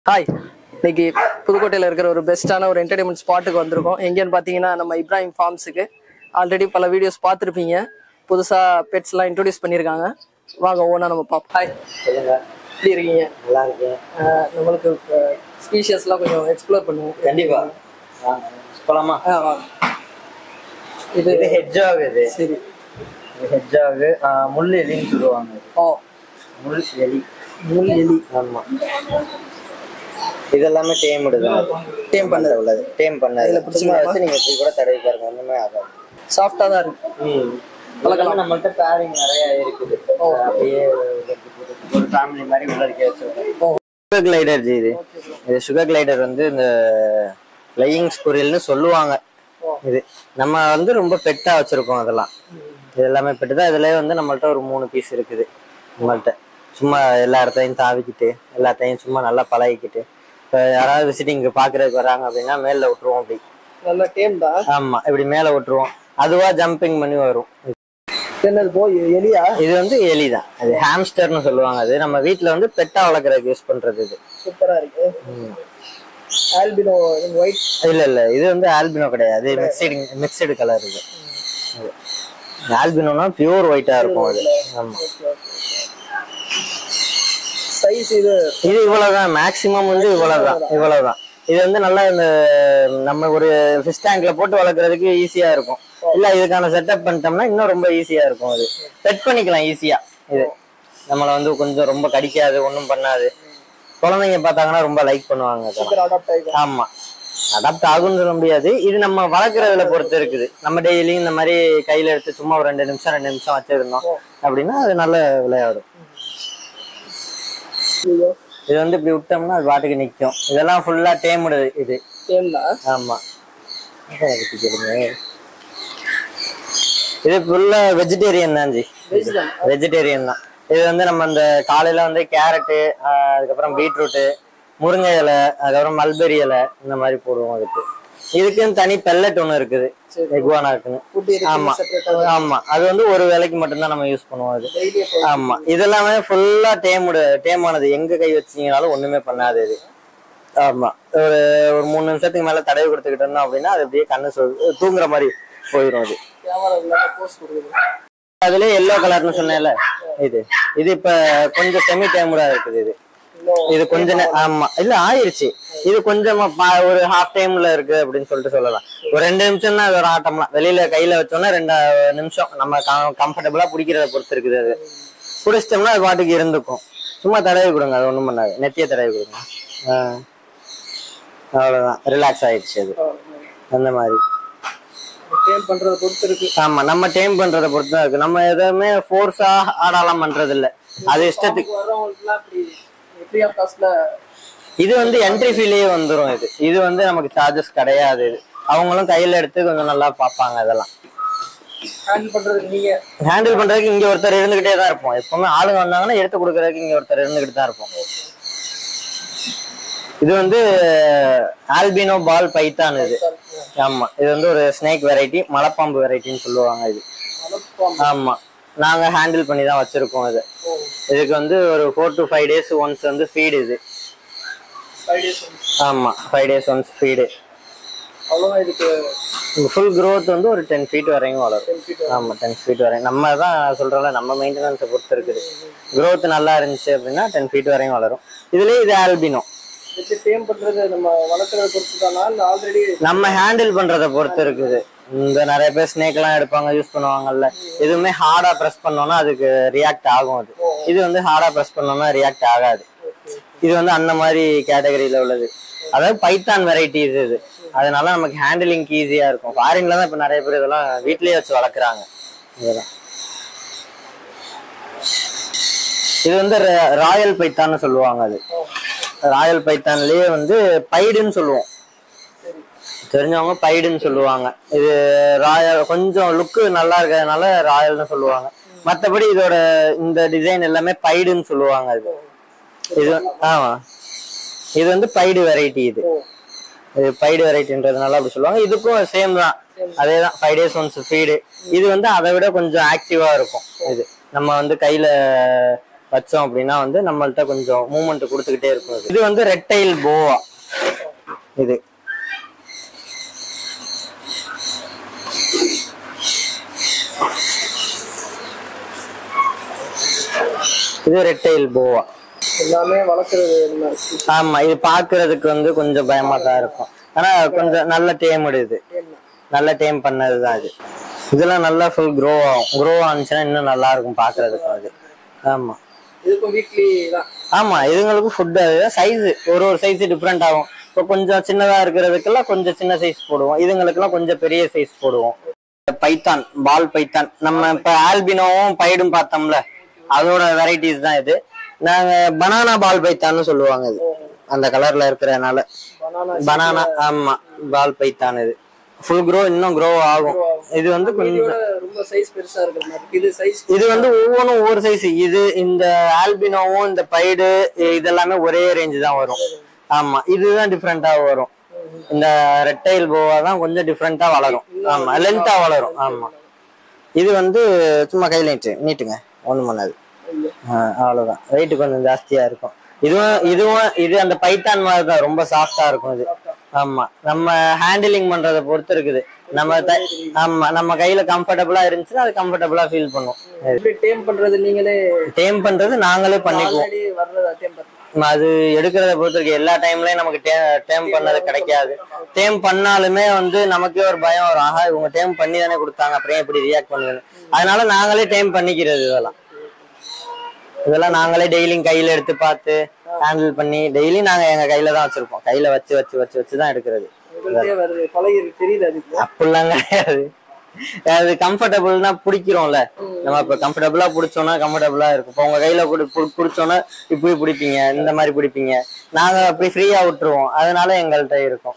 Hi இன்னைக்கு புதுக்கோட்டையில் இருக்கிற ஒரு பெஸ்ட்டான ஒரு என்டர்டைன்மெண்ட் ஸ்பாட்டுக்கு வந்திருக்கோம் எங்கேன்னு பார்த்தீங்கன்னா நம்ம இப்ராஹிம் ஃபார்ம்ஸுக்கு ஆல்ரெடி பல வீடியோஸ் பார்த்துருப்பீங்க புதுசாக பெட்ஸ்லாம் இன்ட்ரோடியூஸ் பண்ணியிருக்காங்க வாங்க ஒவ்வொன்றா நம்ம பார்ப்போம் ஹாய் சொல்லுங்க எப்படி இருக்கீங்க நல்லா இருக்கேன் அஹ் நம்மளுக்கு ஸ்பீஷியஸ்லாம் கொஞ்சம் எக்ஸ்ப்ளோர் பண்ணுவோம் கண்டிப்பா வாங்க போலாமா ஆ வாங்க இது இது ஹெட்ஜாக் இது சரி ஹெட்ஜாக் முள் எலின்னு சொல்லுவாங்க ஓ முள் எலி முள் எலி ஆமா இது எல்லாமே டேம்டு தான் டேம் பண்ணது உள்ளது டேம் பண்ணது இதுல சும்மா வச்சு நீங்க இப்படி கூட தடவி பாருங்க ஒண்ணுமே ஆகாது சாஃப்டாக தான் இருக்கு ம் பழக்கலாம் நம்மள்ட்ட பேரிங் நிறைய இருக்குது அப்படியே ஒரு ஃபேமிலி மாதிரி உள்ள இருக்க வச்சிருக்கோம் சுகர் கிளைடர் ஜி இது இது சுகர் கிளைடர் வந்து இந்த ஃப்ளையிங் ஸ்குரில்னு சொல்லுவாங்க இது நம்ம வந்து ரொம்ப பெட்டா வச்சிருக்கோம் அதெல்லாம் இது எல்லாமே பெட்டு தான் இதுலயே வந்து நம்மள்ட்ட ஒரு மூணு பீஸ் இருக்குது நம்மள்ட்ட சும்மா எல்லா இடத்தையும் தாவிக்கிட்டு எல்லாத்தையும் சும்மா நல்லா பழகிக்கிட்டு இப்போ யாராவது விசிட்டிங் பாக்குறதுக்கு வராங்க அப்படின்னா மேல விட்டுருவோம் அப்படி நல்ல டேம் தான் ஆமா இப்படி மேல விட்டுருவோம் அதுவா ஜம்பிங் பண்ணி வரும் என்னது போய் எலியா இது வந்து எலி தான் அது ஹாம்ஸ்டர்னு சொல்லுவாங்க அது நம்ம வீட்ல வந்து பெட்டா வளர்க்குறதுக்கு யூஸ் பண்றது இது சூப்பராக இருக்கு ஆல்பினோ ஒயிட் இல்ல இல்ல இது வந்து ஆல்பினோ கிடையாது மிக்சடு மிக்சடு கலர் இது ஆல்பினோனா பியூர் ஒயிட்டா இருக்கும் அது ஆமா சைஸ் இது இது இவ்வளவுதான் மேக்சிமம் வந்து இவ்வளவுதான் இவ்வளவுதான் இது வந்து நல்லா இந்த நம்ம ஒரு ஃபிஷ் டேங்க்ல போட்டு வளர்க்குறதுக்கு ஈஸியா இருக்கும் இல்ல இதுக்கான செட்டப் பண்ணிட்டோம்னா இன்னும் ரொம்ப ஈஸியா இருக்கும் அது செட் பண்ணிக்கலாம் ஈஸியா இது நம்மள வந்து கொஞ்சம் ரொம்ப கடிக்காது ஒண்ணும் பண்ணாது குழந்தைங்க பார்த்தாங்கன்னா ரொம்ப லைக் பண்ணுவாங்க அதெல்லாம் அடாப்ட் ஆகிக்கும் ஆமா அடாப்ட் ஆகும்னு சொல்ல முடியாது இது நம்ம வளர்க்குறதுல பொறுத்து இருக்குது நம்ம டெய்லியும் இந்த மாதிரி கையில எடுத்து சும்மா ஒரு ரெண்டு நிமிஷம் ரெண்டு நிமிஷம் வச்சிருந்தோம் அப்படின்னா அது நல்ல விளையாடும் இது வந்து இப்படி விட்டோம்னா அது பாட்டுக்கு நிக்கும் இதெல்லாம் ஃபுல்லா டேமுடு இது சேம் தான் ஆமா அதான் அதுக்கு கேளுங்க. இது ஃபுல்லா வெஜிடேரியன் தான் ஜி வெஜ் தான் வெஜிடேரியன் தான் இது வந்து நம்ம இந்த காலையில வந்து கேரட்டு அதுக்கப்புறம் பீட்ரூட்டு முருங்கை இலை அதுக்கப்புறம் மல்பெரி இலை இந்த மாதிரி போடுவோம் அதுக்கு இதுக்குன்னு தனி பெல்லட் ஒன்று இருக்குது எகுவானாக்குன்னு ஃபுட் ஆமா இருக்கு செப்பரேட்டாக ஆமா அது வந்து ஒரு வேலைக்கு மட்டும்தான் நம்ம யூஸ் பண்ணுவோம் அது டெய்லி ஆமா இதெல்லாமே ஃபுல்லா டேமுடு டேமானது எங்க கை வச்சீங்கனாலும் ஒண்ணுமே பண்ணாது இது ஆமா ஒரு ஒரு மூணு நிமிஷத்துக்கு மேல தடவி கொடுத்துக்கிட்டு இருந்தோம் அப்படின்னா அது அப்படியே கண்ணு சொல் தூங்குற மாதிரி போயிடும் அது கேமரா இல்லாம போஸ்ட் கொடுக்குது அதுல எல்லோ கலர்னு சொன்னேன்ல இது இது இப்ப கொஞ்சம் செமி டேமுடா இருக்குது இது இன்னும் இது கொஞ்ச நே- ஆமா இல்ல ஆயிருச்சு இது கொஞ்சமா பா- ஒரு ஹாஃப் டைம்ல இருக்கு அப்படின்னு சொல்லிட்டு சொல்லலாம் ஒரு ரெண்டு நிமிஷம் தான் ஒரு ஆட்டம்லாம் வெளியில கையில வச்சோம்னா ரெண்டு நிமிஷம் நம்ம கம்ஃபர்டபுளா பிடிக்கிறத பொறுத்து இருக்குது அது பிடிச்சிட்டோம்னா அது பாட்டுக்கு இருந்துக்கும் சும்மா தடவி கொடுங்க அது ஒண்ணும் பண்ணாது நெத்திய தடவி கொடுங்க ஆ. அவ்வளவுதான் ரிலாக்ஸ் ஆயிடுச்சு அது அந்த மாதிரி டேம் பண்றத பொறுத்து இருக்கு ஆமா நம்ம டைம் பண்றத பொறுத்து தான் இருக்கு நம்ம எதுவுமே ஃபோர்ஸா ஆடாலாம் பண்றது இல்ல அது இஷ்டத்துக்கு வர்றவங்களுக்குலாம் இப்படி ஃப்ரீ ஆஃப் காஸ்ட்ல இது வந்து என்ட்ரி ஃபீலே வந்துரும் இது இது வந்து நமக்கு சார்ஜஸ் கிடையாது இது அவங்களும் கையில எடுத்து கொஞ்சம் நல்லா பார்ப்பாங்க அதெல்லாம் ஹேண்டில் பண்றதுக்கு நீங்க ஹேண்டில் பண்றதுக்கு இங்க ஒருத்தர் இருந்துகிட்டே தான் இருப்போம் எப்பவுமே ஆளுங்க வந்தாங்கன்னா எடுத்து கொடுக்கறதுக்கு இங்க ஒருத்தர் இருந்துகிட்டு தான் இருப்போம் இது வந்து ஆல்பினோ பால் பைத்தான் இது ஆமா இது வந்து ஒரு ஸ்னேக் வெரைட்டி மலைப்பாம்பு வெரைட்டின்னு சொல்லுவாங்க இது மலப்பாம்பு ஆமா நாங்க ஹேண்டில் பண்ணி தான் வச்சிருக்கோம் இது இதுக்கு வந்து ஒரு four to five days once வந்து ஃபீடு இது ஃபைவ் டேஸ் ஆமா ஃபைவ் டேஸ் ஒன்ஸ் ஃபீடு அவ்வளோதான் இதுக்கு ஃபுல் growth வந்து ஒரு டென் ஃபீட் வரையும் வளரும் டென் ஃபீட் ஆமா டென் ஃபீட் வரையும் நம்ம தான் சொல்றோம்ல நம்ம மெயின்டெனன்ஸை பொறுத்து இருக்குது growth நல்லா இருந்துச்சு அப்படின்னா டென் ஃபீட் வரையும் வளரும் இதுலயே இது ஆல்பினோ எப்படி டேம் பண்றது நம்ம வளர்க்கறத பொறுத்து தானா இல்லை ஆல்ரெடி நம்ம ஹேண்டில் பண்றத பொறுத்து இருக்குது இந்த நிறைய பேர் ஸ்னேக் எல்லாம் எடுப்பாங்க யூஸ் பண்ணுவாங்கல்ல எதுவுமே ஹார்டா பிரஸ் பண்ணோம்னா அதுக்கு ரியாக்ட் ஆகும் அது இது வந்து ஹார்டா பிரஸ் பண்ணோம்னா ரியாக்ட் ஆகாது இது வந்து அந்த மாதிரி கேட்டகரியில உள்ளது அதாவது பைத்தான் வெரைட்டிஸ் இது அதனால நமக்கு ஹேண்டிலிங்க்கு ஈஸியா இருக்கும் ஃபாரின்ல தான் இப்ப நிறைய பேர் இதெல்லாம் வீட்லயே வச்சு வளர்க்குறாங்க இதெல்லாம் இது வந்து ராயல் பைத்தான்னு சொல்லுவாங்க அது ராயல் பைத்தான்லயே வந்து பைடுன்னு சொல்லுவோம் தெரிஞ்சவங்க பைடுன்னு சொல்லுவாங்க இது ராயல் கொஞ்சம் லுக்கு நல்லா இருக்கிறதுனால ராயல்னு சொல்லுவாங்க மத்தபடி இதோட இந்த டிசைன் எல்லாமே பைடுன்னு சொல்லுவாங்க இது இது ஆமா இது வந்து பைடு வெரைட்டி இது இது பைடு வெரைட்டின்றதுனால அப்படி சொல்லுவாங்க இதுக்கும் சேம் தான் அதே தான் ஃபைவ் டேஸ் ஒன்ஸ் ஃபீடு இது வந்து அதை விட கொஞ்சம் ஆக்டிவா இருக்கும் இது நம்ம வந்து கையில வச்சோம் அப்படின்னா வந்து நம்மள்ட்ட கொஞ்சம் மூவ்மெண்ட் கொடுத்துக்கிட்டே இருக்கும் இது. இது வந்து ரெட்டைல் போவா இது இது ரெட்டைல் போவா எல்லாமே வளர்க்குறது என்ன ஆமா இது பாக்குறதுக்கு வந்து கொஞ்சம் பயமா தான் இருக்கும் ஆனா கொஞ்சம் நல்ல டேம் இது நல்ல டேம் பண்ணதுதான் இது இதெல்லாம் நல்லா ஃபுல் க்ரோ ஆகும் க்ரோ ஆனிச்சுன்னா இன்னும் நல்லா இருக்கும் பாக்குறதுக்கு அது ஆமா இதுக்கும் வீக்லி தான் ஆமா இதுங்களுக்கு ஃபுட் அதுதான் சைஸ் ஒரு ஒரு சைஸ் டிஃப்ரெண்ட் ஆகும் இப்போ கொஞ்சம் சின்னதா இருக்கிறதுக்கெல்லாம் கொஞ்சம் சின்ன சைஸ் போடுவோம் இதுங்களுக்கெல்லாம் கொஞ்சம் பெரிய சைஸ் போடுவோம் பைத்தான் பால் பைத்தான் நம்ம இப்ப ஆல்பினோவும் பைடும் பார்த்தோம்ல அதோட வெரைட்டிஸ் தான் இது நாங்க பனானா பால் பைத்தான்னு சொல்லுவாங்க இது அந்த கலர்ல இருக்கிறதுனால பனானா பனானா ஆமா பால் பைத்தான் இது ஃபுல் க்ரோ இன்னும் க்ரோ ஆகும் இது வந்து கொஞ்சம் ரொம்ப சைஸ் பெருசா இருக்கிற மாதிரி இருக்கு. இது சைஸ் இது வந்து ஒவ்வொன்றும் ஒவ்வொரு சைஸ் இது இந்த ஆல்பினோவும் இந்த பைடு இதெல்லாமே ஒரே ரேஞ்சு தான் வரும் ஆமா இதுதான் டிஃப்ரெண்டா வரும் இந்த ரெட்டைல் போவா தான் கொஞ்சம் டிஃப்ரெண்டா வளரும் ஆமா லென்த்தா வளரும் ஆமா இது வந்து சும்மா கையில் நீட்டு நீட்டுங்க ஒண்ணும் பண்ணாது ஆ, அவ்வளவுதான் வெயிட் கொஞ்சம் ஜாஸ்தியா இருக்கும் இதுவும் இதுவும் இது அந்த பைத்தான் மாதிரி தான் ரொம்ப சாஃப்டா இருக்கும் இது ஆமா நம்ம ஹேண்டிலிங் பண்றத பொறுத்து இருக்குது நம்ம த- ஆமா நம்ம கையில கம்ஃபர்டபுளா இருந்துச்சுன்னா அது கம்ஃபர்டபுளா ஃபீல் பண்ணும் எப்படி டேம் பண்றது நீங்களே டேம் பண்றது நாங்களே பண்ணிக்குவோம் ஆல்ரெடி வர்றதா டேம் பண்றது அது எடுக்கிறத பொறுத்து இருக்கு எல்லா டைம்லயும் நமக்கு டேம் பண்ணது கிடைக்காது டேம் பண்ணாலுமே வந்து நமக்கே ஒரு பயம் வரும் ஆஹா இவங்க டேம் பண்ணி தானே கொடுத்தாங்க அப்புறம் எப்படி ரியாக்ட் பண்ணுவேன் அதனால நாங்களே டேம் பண்ணிக்கிறது இதெல்லாம் இதெல்லாம் நாங்களே டெய்லியும் கையில எடுத்து பார்த்து ஹேண்டில் பண்ணி டெய்லி நாங்க எங்க கையில தான் வச்சிருப்போம் கையில வச்சு வச்சு வச்சு வச்சு தான் எடுக்கிறது உங்களுக்கே வருது பழகி தெரியுது அதுக்கு அப்படிலாம் கிடையாது அது கம்ஃபர்டபுள்னா பிடிக்கிறோம்ல நம்ம இப்ப கம்ஃபர்டபுளா பிடிச்சோம்னா கம்ஃபர்டபுளா இருக்கும் இப்போ உங்க கையில கூட பு- பிடிச்சோன்னா இப்படி பிடிப்பீங்க இந்த மாதிரி பிடிப்பீங்க நாங்க அப்படி ஃப்ரீயா விட்டுருவோம் அதனால எங்கள்கிட்ட இருக்கும்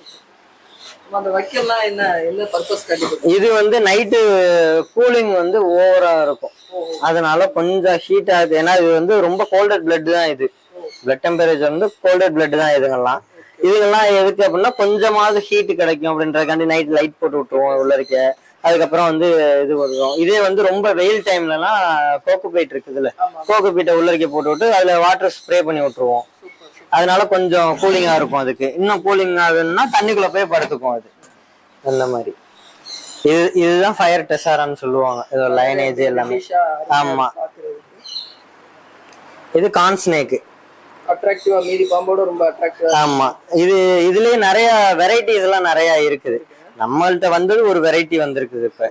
அந்த வைக்கலாம் என்ன என்ன பர்பஸ் கண்டிப்பா இது வந்து நைட்டு கூலிங் வந்து ஓவரா இருக்கும் அதனால கொஞ்சம் ஹீட் ஆகுது ஏன்னா இது வந்து ரொம்ப கோல்டட் பிளட் தான் இது பிளட் டெம்பரேச்சர் வந்து கோல்டட் பிளட் தான் இதுங்கெல்லாம் இதுங்கெல்லாம் எதுக்கு அப்படின்னா கொஞ்சமாவது ஹீட் கிடைக்கும் அப்படின்றதுக்காண்டி நைட் லைட் போட்டு விட்டுருவோம் உள்ள இருக்க அதுக்கப்புறம் வந்து இது வருவோம் இதே வந்து ரொம்ப வெயில் டைம்லலாம் கோகோ பீட் இருக்குதுல்ல கோகோ பீட்டை உள்ள இருக்க போட்டு விட்டு அதுல வாட்டர் ஸ்ப்ரே பண்ணி விட்டுருவோம் அதனால கொஞ்சம் கூலிங்கா இருக்கும் அதுக்கு இன்னும் கூலிங் ஆகுதுன்னா தண்ணிக்குள்ள போய் படுத்துக்கும் அது அந்த மாதிரி இது இதுதான் ஃபயர் டெசாரான்னு சொல்லுவாங்க இதோட லைனேஜ் எல்லாமே ஆமா இது கான்ஸ்னேக் அட்ராக்டிவா மீதி பாம்போட ரொம்ப அட்ராக்டிவா ஆமா இது இதுலயே நிறைய வெரைட்டிஸ் எல்லாம் நிறைய இருக்குது நம்மள்ட்ட வந்தது ஒரு வெரைட்டி வந்திருக்குது இப்ப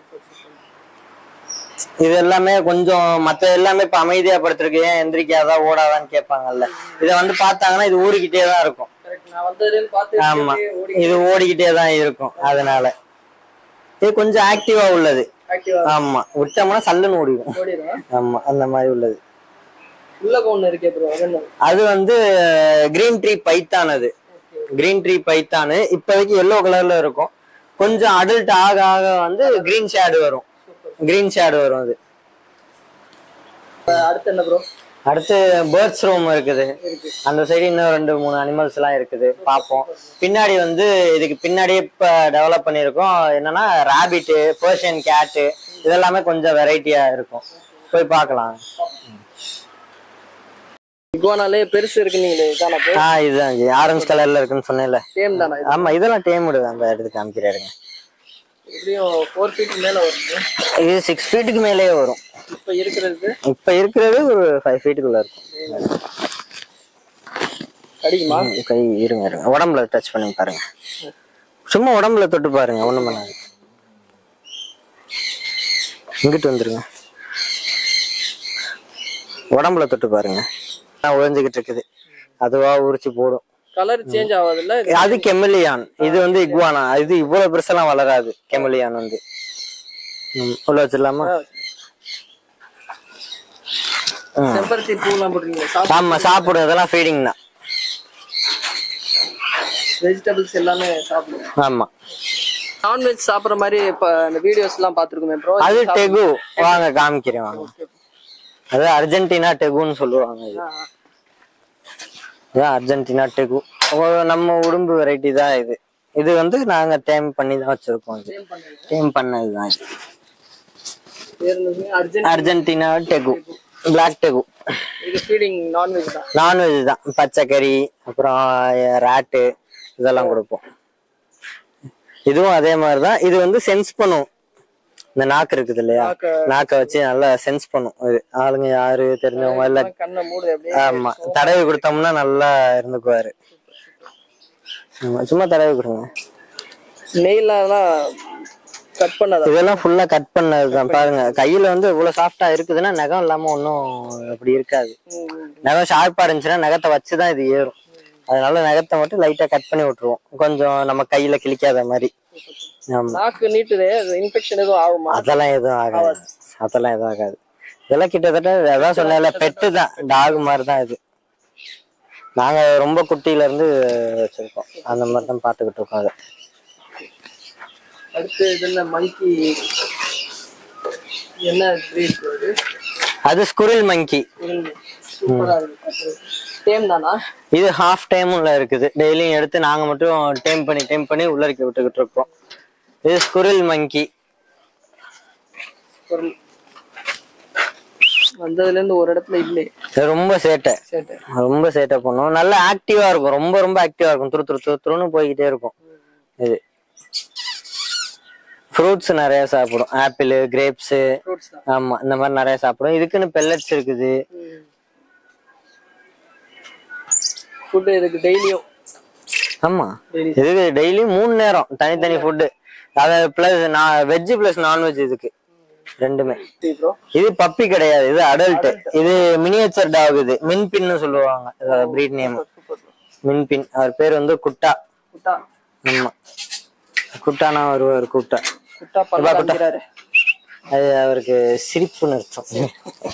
இது எல்லாமே கொஞ்சம் மத்த எல்லாமே இப்ப அமைதியா படுத்திருக்கு ஏன் எந்திரிக்காதா ஓடாதான்னு கேட்பாங்கல்ல இத வந்து பார்த்தாங்கன்னா இது ஊறிக்கிட்டே தான் இருக்கும் கரெக்ட் நான் வந்ததுல பார்த்து ஆமா ஓடி இது ஓடிக்கிட்டே தான் இருக்கும் அதனால இது கொஞ்சம் ஆக்டிவா உள்ளது ஆக்டிவா ஆமா விட்டோம்னா சல்லுன்னு ஓடிடும் ஓடிடும் ஆமா அந்த மாதிரி உள்ளது உள்ள ஒண்ணு இருக்கே ப்ரோ அது என்ன அது வந்து கிரீன் ட்ரீ பைத்தான் அது கிரீன் ட்ரீ பைத்தானு இப்போதைக்கு எல்லோ கலர்ல இருக்கும் கொஞ்சம் அடல்ட் ஆக ஆக வந்து கிரீன் ஷேடு வரும் கிரீன் ஷேடு வரும் அது அடுத்து என்ன ப்ரோ அடுத்து பேர்ட்ஸ் ரூம் இருக்குது அந்த சைடு இன்னும் ரெண்டு மூணு அனிமல்ஸ் எல்லாம் இருக்குது பார்ப்போம் பின்னாடி வந்து இதுக்கு பின்னாடியே இப்ப டெவலப் பண்ணியிருக்கோம் என்னன்னா ராபிட்டு பர்ஷியன் கேட்டு இதெல்லாமே கொஞ்சம் வெரைட்டியா இருக்கும் போய் பார்க்கலாம் இகுவானாலே பெருசு இருக்கு நீங்களே இதான ப்ரோ ஆ இதுதான் ஆரஞ்சு கலர்ல இருக்குன்னு சொன்னேன்ல சேம் தானா இது ஆமா இதெல்லாம் டேம் விடுது அந்த எடுத்து காமிக்கிறாருங்க எப்படியும் ஃபோர் ஃபீட் மேல வருது இது சிக்ஸ் ஃபீட்டுக்கு மேலேயே வரும் இப்ப இருக்கிறது இப்ப இருக்கிறது ஒரு ஃபைவ் ஃபீட்டுக்குள்ள இருக்கும் கிடைக்குமா ம், கை இருங்க இருங்க உடம்புல டச் பண்ணி பாருங்க சும்மா உடம்புல தொட்டு பாருங்க ஒண்ணும் பண்ணாது இங்கிட்டு வந்துருங்க உடம்புல தொட்டு பாருங்க நான் உழைஞ்சுக்கிட்டு இருக்குது அதுவா உரிச்சு போடும் கலர் சேஞ்ச் ஆகாதுல்ல இது அது கெமிலியான் இது வந்து இக்வானா இது இவ்வளவு பெருசெல்லாம் வளராது கெமிலியான் வந்து ம், உள்ள வச்சிடலாமா ம். செம்பருத்தி பூலாம் போடுறீங்க சாப்பிட்டு ஆமா சாப்பிடும் இதெல்லாம் ஃபீடிங் தான் வெஜிடபிள்ஸ் எல்லாமே சாப்பிடுவோம் ஆமா நான்வெஜ் சாப்பிடுற மாதிரி இப்ப இந்த வீடியோஸ் எல்லாம் பாத்துருக்கோமே ப்ரோ அது டெகு வாங்க காமிக்கிறேன் வாங்க அது அர்ஜென்டினா டெகுன்னு சொல்லுவாங்க இது இது அர்ஜென்டினா டெகு ஒரு நம்ம உடும்பு வெரைட்டி தான் இது இது வந்து நாங்க டேம் பண்ணி தான் வச்சிருக்கோம் இது டேம் பண்ணது தான் இது பேர் என்னது? அர்ஜென்ட் அர்ஜென்டினா டெகு பிளாக் டெகு இது ஃபீடிங் நான்வெஜ் தான் நான்வெஜ் தான் பச்சைக்கறி அப்புறம் ராட்டு இதெல்லாம் கொடுப்போம் இதுவும் அதே மாதிரி தான் இது வந்து சென்ஸ் பண்ணும் இந்த நாக்கு இருக்குது இல்லையா நாக்க- நாக்கை வச்சு நல்லா சென்ஸ் பண்ணும் இது ஆளுங்க யாரு தெரிஞ்சவங்க இல்ல கண்ணை மூடு அப்படியே ஆமா தடவி கொடுத்தோம்னா நல்லா இருந்துக்குவாரு ஆமா, சும்மா தடவி கொடுங்க நெய்லாம் கட் பண்ணாத இதெல்லாம் ஃபுல்லா கட் பண்ணதுதான் பாருங்க கையில வந்து இவ்வளவு சாஃப்டா இருக்குதுன்னா நகம் இல்லாம ஒன்றும் அப்படி இருக்காது நகம் ஷார்ப்பா இருந்துச்சுன்னா நகத்தை வச்சுதான் இது ஏறும் அதனால நகத்தை மட்டும் லைட்டா கட் பண்ணி விட்டுருவோம் கொஞ்சம் நம்ம கையில கிழிக்காத மாதிரி ஆமா நாக்கு நீட்டுதே இன்ஃபெக்ஷன் எதுவும் ஆகுமா அதெல்லாம் எதுவும் ஆகாது அதெல்லாம் எதுவும் ஆகாது இதெல்லாம் கிட்டத்தட்ட அதான் சொன்னேன்ல பெட்டு தான் டாக் மாதிரி தான் இது நாங்க ரொம்ப குட்டியில இருந்து வச்சிருக்கோம் அந்த மாதிரி தான் பாத்துக்கிட்டு இருக்கோம் அதை அடுத்து இது என்ன மங்கி என்ன breed இது அது ஸ்குரில் மங்கி சூப்பரா இருக்கு சேம் தானா இது ஹாஃப் டைமும் இருக்குது டெய்லியும் எடுத்து நாங்க மட்டும் டைம் பண்ணி டைம் பண்ணி உள்ளரிக்க விட்டுக்கிட்டு இருக்கோம் இது ஸ்குரில் மங்கி ஒரு வந்ததுல இருந்து ஒரு இடத்துல இல்லை இது ரொம்ப சேட்டை சரி ரொம்ப சேட்டை பண்ணும் நல்லா ஆக்டிவா இருக்கும் ரொம்ப ரொம்ப ஆக்டிவா இருக்கும் துரு துரு துரு துருன்னு போய்கிட்டே இருக்கும் இது ஃப்ரூட்ஸ் நிறைய சாப்பிடும் ஆப்பிள் கிரேப்ஸ் ஃப்ரூட்ஸ் தான் ஆமா இந்த மாதிரி நிறைய சாப்பிடும் இதுக்குன்னு பெல்லட்ஸ் இருக்குது ஃபுட்டு இதுக்கு டெய்லியும் ஆமா Daily. இதுக்கு டெய்லி மூணு நேரம் தனித்தனி ஃபுட்டு அதாவது plus non veg plus non veg இதுக்கு ரெண்டுமே ப்ரோ இது பப்பி கிடையாது இது அடல்ட் இது மினியேச்சர் டாக் இது மின்பின்னு சொல்லுவாங்க இதோட பிரீட் நேம் சூப்பர் மின்பின் அவர் பேர் வந்து குட்டா குட்டா ஆமா குட்டானா வருவார் குட்டா குட்டா பண்ண காமிக்கிறாரு அது அவருக்கு சிரிப்புன்னு அர்த்தம்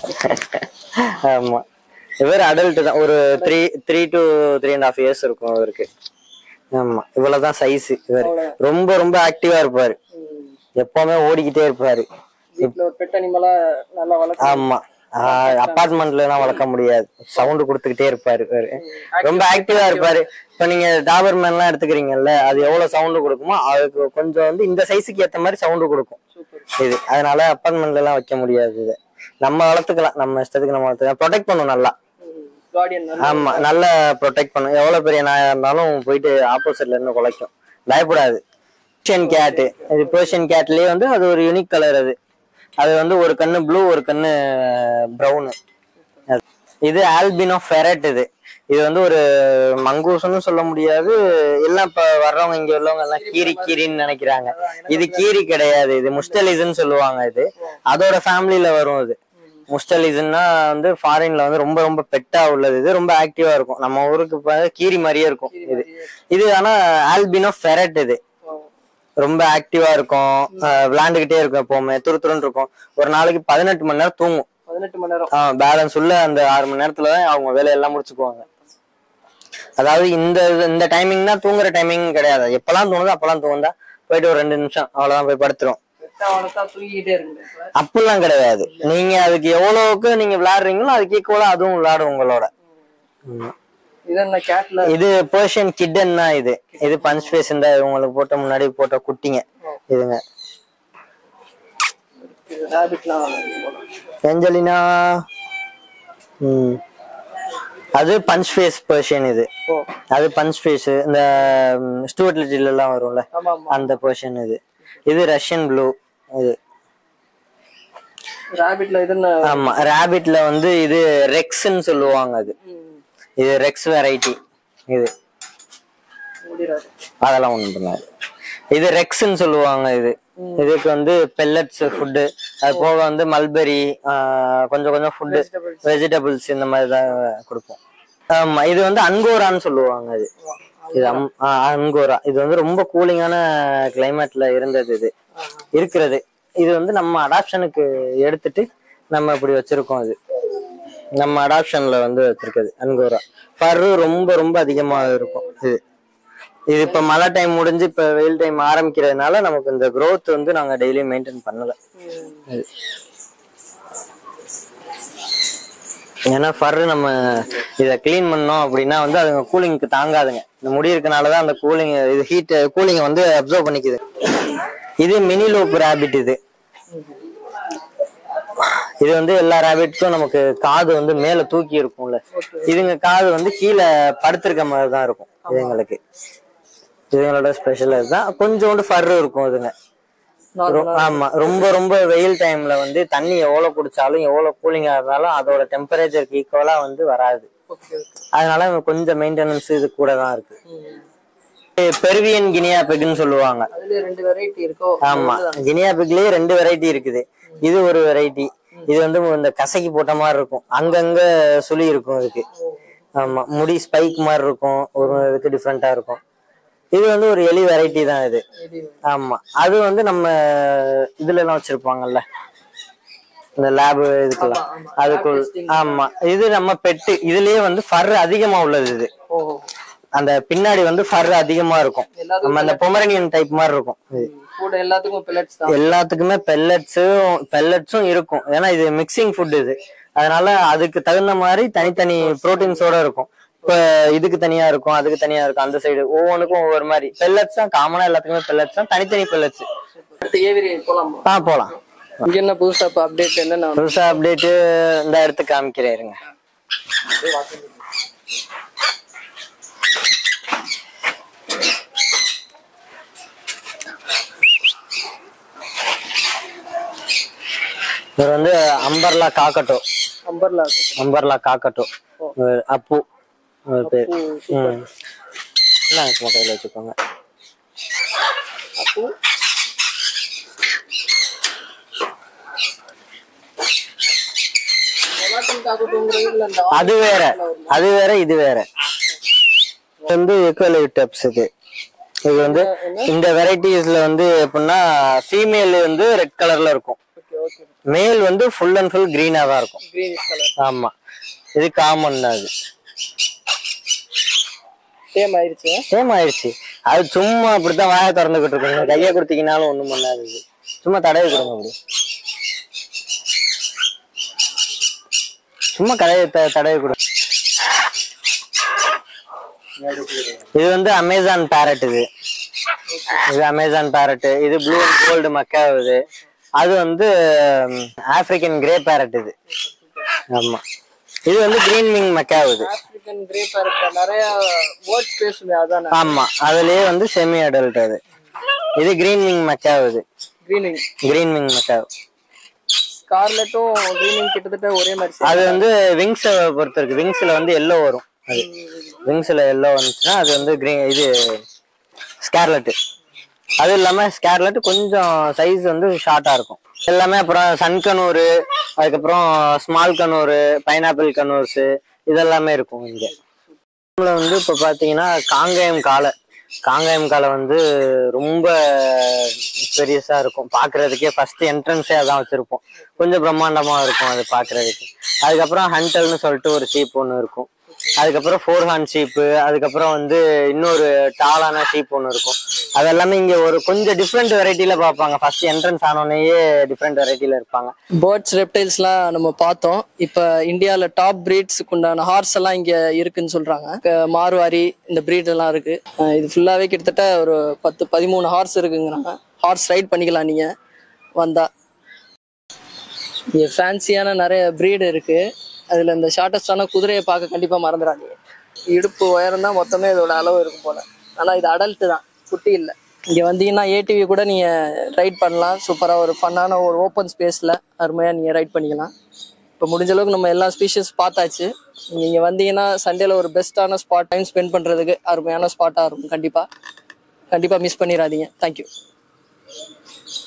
ஆமா இவர் அடல்ட் தான் ஒரு three three to three and half years இருக்கும் அவருக்கு ஆமா இவ்வளவுதான் சைஸ் இவர் ரொம்ப ரொம்ப ஆக்டிவா இருப்பாரு எப்பவுமே ஓடிக்கிட்டே இருப்பாரு வீட்டுல ஒரு பெட் அனிமலா நல்லா வளர்க்க ஆமா அபார்ட்மெண்ட்ல எல்லாம் வளர்க்க முடியாது சவுண்ட் கொடுத்துக்கிட்டே இருப்பாரு இவரு. ரொம்ப ஆக்டிவா இருப்பாரு இப்ப நீங்க டாபர் மேன் எல்லாம் எடுத்துக்கிறீங்கல்ல அது எவ்வளவு சவுண்ட் கொடுக்குமோ அதுக்கு கொஞ்சம் வந்து இந்த சைஸுக்கு ஏத்த மாதிரி சவுண்ட் கொடுக்கும் சூப்பர் இது அதனால அப்பார்ட்மெண்ட்ல எல்லாம் வைக்க முடியாது இது நம்ம வளர்த்துக்கலாம் நம்ம இஷ்டத்துக்கு நம்ம வளர்த்துக்கலாம் ப்ரொடெக்ட் பண்ணும் நல்லா கார்டியன் ஆமா நல்லா ப்ரொடெக்ட் பண்ணும் எவ்வளவு பெரிய நாயா இருந்தாலும் போயிட்டு ஆப்போசிட்ல இருந்து குலைக்கும் பயப்படாது பேர்ஷியன் கேட் இது பேர்ஷியன் கேட்லயே வந்து அது ஒரு யூனிக் கலர் அது அது வந்து ஒரு கண்ணு ப்ளூ ஒரு கண்ணு ப்ரௌனு இது ஆல்பினோ ஃபெரட் இது இது வந்து ஒரு மங்கூஸ்னு சொல்ல முடியாது எல்லாம் இப்ப வர்றவங்க இங்க உள்ளவங்க எல்லாம் கீரி கீரின்னு நினைக்கிறாங்க இது கீரி கிடையாது இது முஸ்டலிஸ்ன்னு சொல்லுவாங்க இது அதோட ஃபேமிலியில வரும் இது முஸ்டலிஸ்ன்னா வந்து ஃபாரின்ல வந்து ரொம்ப ரொம்ப பெட்டா உள்ளது இது ரொம்ப ஆக்டிவா இருக்கும் நம்ம ஊருக்கு இப்ப கீரி மாதிரியே இருக்கும் இது இது ஆனா ஆல்பினோ ஃபெரட் இது ரொம்ப ஆக்டிவா இருக்கும் அஹ் விளையாண்டுகிட்டே இருக்கும் எப்பவுமே துரு துருன்னு இருக்கும் ஒரு நாளைக்கு பதினெட்டு மணி நேரம் தூங்கும் பதினெட்டு மணி நேரம் பேலன்ஸ் உள்ள அந்த ஆறு மணி நேரத்துல தான் அவங்க வேலையெல்லாம் முடிச்சுக்குவாங்க அதாவது இந்த இந்த டைமிங் தான் தூங்குற டைமிங் கிடையாது எப்பெல்லாம் தோணுதோ அப்பெல்லாம் தூங்குதா போயிட்டு ஒரு ரெண்டு நிமிஷம் அவ்வளவுதான் போய் படுத்துரும் பெட்டா வளர்த்தா தூங்கிட்டே இருக்கு அப்படிலாம் கிடையாது நீங்க அதுக்கு எவ்வளவுக்கு நீங்க விளையாடுறீங்களோ அதுக்கு ஈக்குவலா அதுவும் விளையாடும் உங்களோட ம். இது என்ன கேட்ல இது பர்ஷியன் கிட்டன் தான் இது இது பஞ்ச் ஃபேஸ் இந்த உங்களுக்கு போட்ட முன்னாடி போட்ட குட்டிங்க இதுங்க ரேபிட்லாம் ஏஞ்சலினா ம் அது பஞ்ச் ஃபேஸ் பர்ஷியன் இது ஓ அது பஞ்ச் ஃபேஸ் இந்த ஸ்டூவர்ட் லிட்டில் எல்லாம் வரும்ல ஆமா ஆமா அந்த பர்ஷன் இது இது ரஷ்யன் ப்ளூ இது ரேபிட்ல இது என்ன ஆமா ரேபிட்ல வந்து இது ரெக்ஸ்ன்னு சொல்லுவாங்க அது ம், இது ரெக்ஸ் வெரைட்டி இது முடிறாரு அதெல்லாம் ஒண்ணும் பண்ணாது இது ரெக்ஸ்ன்னு சொல்லுவாங்க இது இதுக்கு வந்து பெல்லட்ஸ் ஃபுட்டு அது போக வந்து மல்பெரி கொஞ்சம் கொஞ்சம் ஃபுட்டு Vegetables. வெஜிடபிள்ஸ் இந்த மாதிரி தான் கொடுப்போம் ஆமா இது வந்து அன்கோரான்னு சொல்லுவாங்க இது இது அம்- ஆ, அன்கோரா இது வந்து ரொம்ப கூலிங்கான கிளைமேட்ல இருந்தது இது இருக்கிறது இது வந்து நம்ம அடாப்ஷனுக்கு எடுத்துட்டு நம்ம இப்படி வச்சிருக்கோம் இது நம்ம அடாப்ஷன்ல வந்து வச்சிருக்கிறது அன்கோரா ஃபர்ரு ரொம்ப ரொம்ப அதிகமா இருக்கும் இது இது இப்ப மழை டைம் முடிஞ்சு இப்ப வெயில் டைம் ஆரம்பிக்கிறதுனால நமக்கு இந்த growth வந்து நாங்க டெய்லியும் மெயின்டைன் பண்ணல இது. ஏன்னா ஃபர் நம்ம இதை க்ளீன் பண்ணோம் அப்படின்னா வந்து அதுங்க கூலிங்க்கு தாங்காதுங்க இந்த முடி இருக்கனாலதான் அந்த கூலிங் இது ஹீட் கூலிங் வந்து அப்சர்வ் பண்ணிக்குது இது மினி லோப் ரேபிட் இது இது வந்து எல்லா ரேபிட்க்கும் நமக்கு காது வந்து மேல தூக்கி இருக்கும்ல இதுங்க காது வந்து கீழே படுத்திருக்க மாதிரி தான் இருக்கும் இதுங்களுக்கு இதுங்களோட ஸ்பெஷல் இதுதான் கொஞ்சோண்டு ஃபர் இருக்கும் இதுங்க ரொ- ஆமா ரொம்ப ரொம்ப வெயில் டைம்ல வந்து தண்ணி எவ்வளவு குடிச்சாலும் எவ்வளவு கூலிங்கா இருந்தாலும் அதோட டெம்பரேச்சருக்கு ஈக்குவலா வந்து வராது ஓகே ஓகே அதனால கொஞ்சம் மெயின்டெனன்ஸ் இது கூட தான் இருக்கு பெருவியன் கினியா பெக்குன்னு சொல்லுவாங்க அதுல ரெண்டு வெரைட்டி இருக்கோ ஆமா கினியா பிக்லயே ரெண்டு வெரைட்டி இருக்குது இது ஒரு வெரைட்டி இது வந்து இந்த கசக்கி போட்ட மாதிரி இருக்கும் அங்கங்க சுழி இருக்கும் இதுக்கு ஆமா முடி ஸ்பைக் மாதிரி இருக்கும் ஒரு இதுக்கு டிஃப்ரெண்டா இருக்கும் இது வந்து ஒரு எலி வெரைட்டி தான் இது ஆமா அது வந்து நம்ம இதுல எல்லாம் வச்சிருப்பாங்கல்ல இந்த லேப் இதுக்கெல்லாம் அதுக்குள் ஆமா இது நம்ம பெட்டு இதுலயே வந்து ஃபர் அதிகமா உள்ளது இது ஓ அந்த பின்னாடி வந்து ஃபர் அதிகமா இருக்கும் நம்ம அந்த பொமரனியன் டைப் மாதிரி இருக்கும் இது கூட எல்லாத்துக்கும் பில்லட்ஸ் தான் எல்லாத்துக்குமே பெல்லட்ஸும் பெல்லட்ஸும் இருக்கும் ஏன்னா இது மிக்சிங் ஃபுட் இது அதனால அதுக்கு தகுந்த மாதிரி தனித்தனி ப்ரோட்டீன்ஸோட இருக்கும் இப்ப இதுக்கு தனியா இருக்கும் அதுக்கு தனியா இருக்கும் அந்த சைடு ஒவ்வொன்றுக்கும் ஒவ்வொரு மாதிரி பெல்லட்ஸ் தான் காமனா எல்லாத்துக்குமே பெல்லட்ஸ் தான் தனித்தனி பெல்லட்ஸ் அடுத்து ஏவிரி போலாமா ஆ போலாம் இங்க என்ன புதுசா இப்ப அப்டேட் என்னன்னா புதுசா அப்டேட்டு இந்த இடத்து காமிக்கிறேன் இருங்க இது வந்து umbrella cockatoo umbrella umbrella cockatoo ஒரு அப்பு ஒரு பேர் ம் என்ன சும்மா கையில் வச்சுக்கோங்க அப்போ எல்லாத்தையும் காக்கட்டுங்கிறது இல்ல இந்த அது வேற அது வேற இது வேற இது வந்து எக்குவலைட் டப்ஸ் இது இது வந்து இந்த வெரைட்டிஸ்ல வந்து எப்படின்னா ஃபீமேல் வந்து ரெட் கலர்ல இருக்கும் ஓகே ஓகே மேல் வந்து ஃபுல் அண்ட் ஃபுல் கிரீனா தான் இருக்கும் கிரீனிஷ் கலர் ஆமா இது காமன் தான் அது சேம் ஆயிருச்சு சேம் ஆயிடுச்சு அது சும்மா அப்படித்தான் வாயை திறந்துகிட்டு இருக்கும் கையை கொடுத்தீங்கனாலும் ஒண்ணும் பண்ணாது இது சும்மா தடவி கொடுங்க அப்படி சும்மா கடையை த- தடவி கொடு இது வந்து அமேசான் பேரட் இது இது அமேசான் பேரட் இது ப்ளூ அண்ட் கோல்டு மக்காவுது அது வந்து ஆப்பிரிக்கன் கிரே பேரட் இது ஆமா இது வந்து கிரீன் விங் மக்காவுது ஆப்பிரிக்கன் கிரே பேரட் நிறைய வேர்ட்ஸ் பேசுமே அதானே ஆமா அதுலயே வந்து செமி அடல்ட் அது இது கிரீன் விங் மக்காவுது கிரீனிங் கிரீன் விங் மக்காவ் ஸ்கார்லெட்டும் கிரீனிங் கிட்டத்தட்ட ஒரே மாதிரி same. அது வந்து விங்ஸை பொறுத்த இருக்கு விங்ஸ்ல வந்து எல்லோ வரும் அது விங்ஸ்ல எல்லோ வந்துச்சுன்னா அது வந்து கிரீன் இது ஸ்கேர்லெட் அது இல்லாம ஸ்கேர்லெட் கொஞ்சம் சைஸ் வந்து ஷார்ட்டா இருக்கும் எல்லாமே அப்புறம் சன் கனூர் அதுக்கப்புறம் ஸ்மால் கனூர் பைனாப்பிள் கனூர்ஸ் இதெல்லாமே இருக்கும் இங்க இதுல வந்து இப்ப பாத்தீங்கன்னா காங்கேயம் காளை காங்கேயம் காளை வந்து ரொம்ப பெருசா இருக்கும் பாக்குறதுக்கே ஃபர்ஸ்ட் என்ட்ரன்ஸே அதான் வச்சிருப்போம் கொஞ்சம் பிரம்மாண்டமா இருக்கும் அது பாக்குறதுக்கு அதுக்கப்புறம் ஹண்டல்னு சொல்லிட்டு ஒரு ஷீப் ஒன்று இருக்கும் அதுக்கப்புறம் ஃபோர் ஹார்ன் ஷீப்பு அதுக்கப்புறம் வந்து இன்னொரு டாலான ஷீப் ஒன்று இருக்கும் அதெல்லாமே இங்க ஒரு கொஞ்சம் டிஃப்ரெண்ட் வெரைட்டில பார்ப்பாங்க ஃபர்ஸ்ட் என்ட்ரன்ஸ் ஆனோடனேயே டிஃப்ரெண்ட் வெரைட்டில இருப்பாங்க பேர்ட்ஸ் ரெப்டைல்ஸ்லாம் நம்ம பார்த்தோம் இப்போ இந்தியாவில் டாப் பிரீட்ஸுக்கு உண்டான ஹார்ஸ் எல்லாம் இங்கே இருக்குன்னு சொல்றாங்க க- மார்வாரி இந்த breed எல்லாம் இருக்கு அஹ் இது ஃபுல்லாகவே கிட்டத்தட்ட ஒரு பத்து பதிமூணு ஹார்ஸ் இருக்குங்கிறாங்க ஹார்ஸ் ரைட் பண்ணிக்கலாம் நீங்கள் வந்தா இங்கே ஃபேன்சியான நிறைய breed இருக்கு அதில் இந்த ஷார்ட்டஸ்டான குதிரையை பார்க்க கண்டிப்பாக மறந்துடாதீங்க இடுப்பு உயரம் தான் மொத்தமே இதோட அளவு இருக்கும் போல ஆனால் இது அடல்ட்டு தான் குட்டி இல்லை இங்கே வந்தீங்கன்னா ஏடிவி கூட நீங்கள் ரைட் பண்ணலாம் சூப்பராக ஒரு ஃபன்னான ஒரு ஓப்பன் ஸ்பேஸில் அருமையாக நீங்கள் ரைட் பண்ணிக்கலாம் இப்போ முடிஞ்ச அளவுக்கு நம்ம எல்லா ஸ்பீஷஸ் பார்த்தாச்சு நீங்கள் இங்கே வந்தீங்கன்னா சண்டேல ஒரு பெஸ்ட்டான ஸ்பாட் டைம் ஸ்பெண்ட் பண்ணுறதுக்கு அருமையான ஸ்பாட்டாக இருக்கும் கண்டிப்பாக கண்டிப்பாக மிஸ் பண்ணிடாதீங்க தேங்க்யூ